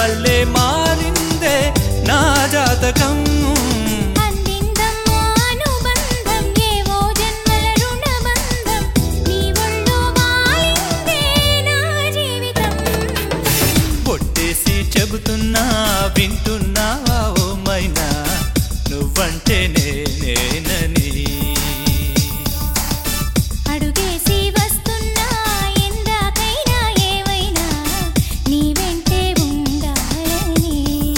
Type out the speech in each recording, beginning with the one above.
వల్లే మారిందే నా జాతకం అందిందమ్మో అనుబంధం ఏవో జన్మల రుణబంధం నీ ఒళ్ళో వాలిందే నా జీవితం పొట్టేసి చెబుతున్నా వింటున్నావా ఓ మైనా నువ్వంటే నేనేనని అడుగేసి వస్తున్నా ఎందాకైనా ఏవైనా నీ వెంటే ఉండాలని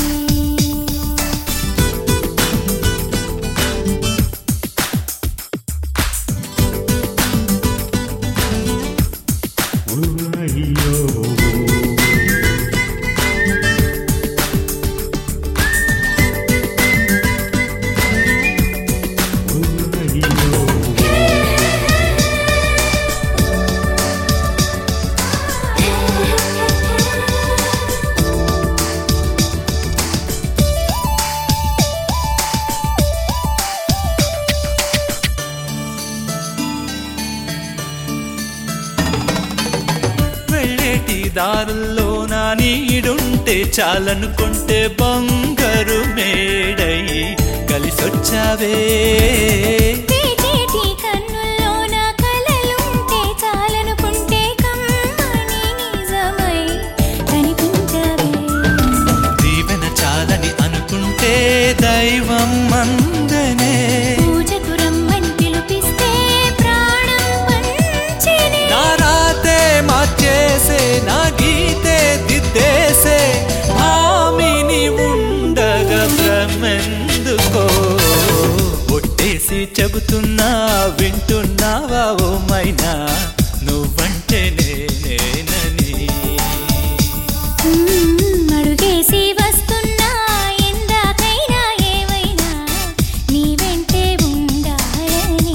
వెళ్ళేటి దారుల్లో నా నీడుంటే చాలనుకుంటే బంగారు మేడై కలిసొచ్చావే పేచేటి కన్నుల్లో నా కలలుంటే చాలనుకుంటే కమ్మని నిజమై కనిపించవే దీవెన చాలని అనుకుంటే దైవం మందనే పూజకు రమ్మని పిలిపిస్తే ప్రాణం పంచెనే నా రాతే మార్చేసే నా గీతే దిద్దేసే హామీని ఉండగా భ్రమెందుకో ఒట్టేసి చెబుతున్నా వింటున్నావా ఓ మైనా నువ్వంటే నేనేనని మ్మ్, అడుగేసి వస్తున్నా ఎందాకైనా ఏవైనా నీ వెంటే ఉండాలని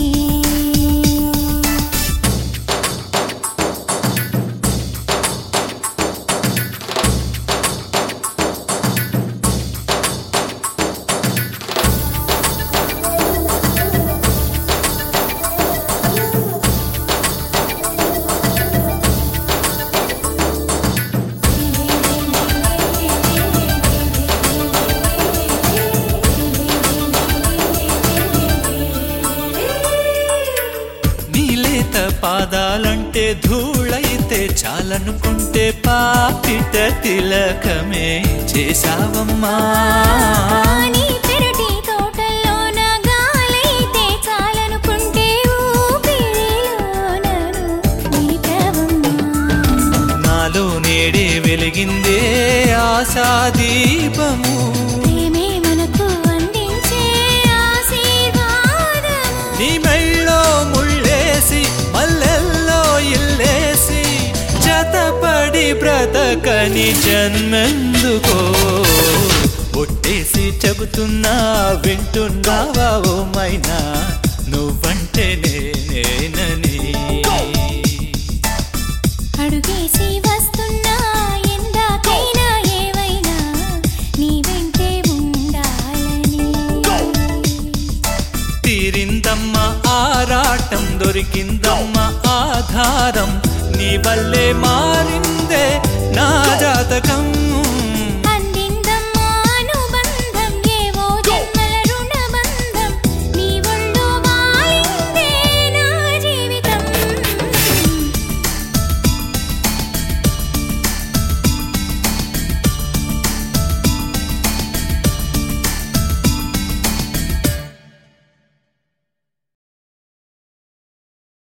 నీలేత పాదాలంటే ధూళైతే చాలనుకుంటే పాపిట తిలకమే చేశావమ్మా నీ పెరటి తోటల్లోన గాలైతే చాలనుకుంటే ఊపిరిలోనను నిలిపావమ్మా. నాలో నేడే వెలిగిందే ఆశా దీపము ప్రేమే మనకు అందించే ఆశీర్వాదము. నీ మెళ్ళో ముళ్ళేసి మల్లెల్లో ఇల్లేసి జతపడి బ్రతకని జన్మెందుకో ఒట్టేసి చెబుతున్నా వింటున్నావా ఓ మైనా నువ్వంటే నేనేనని అడుగేసి వస్తున్నా ఎందాకైనా ఏవైనా నీ వెంటే ఉండాలని తీరిందమ్మ ఆరాటం దొరికిందమ్మ ఆధారం నీ వల్లే మారిందే నా జాతకం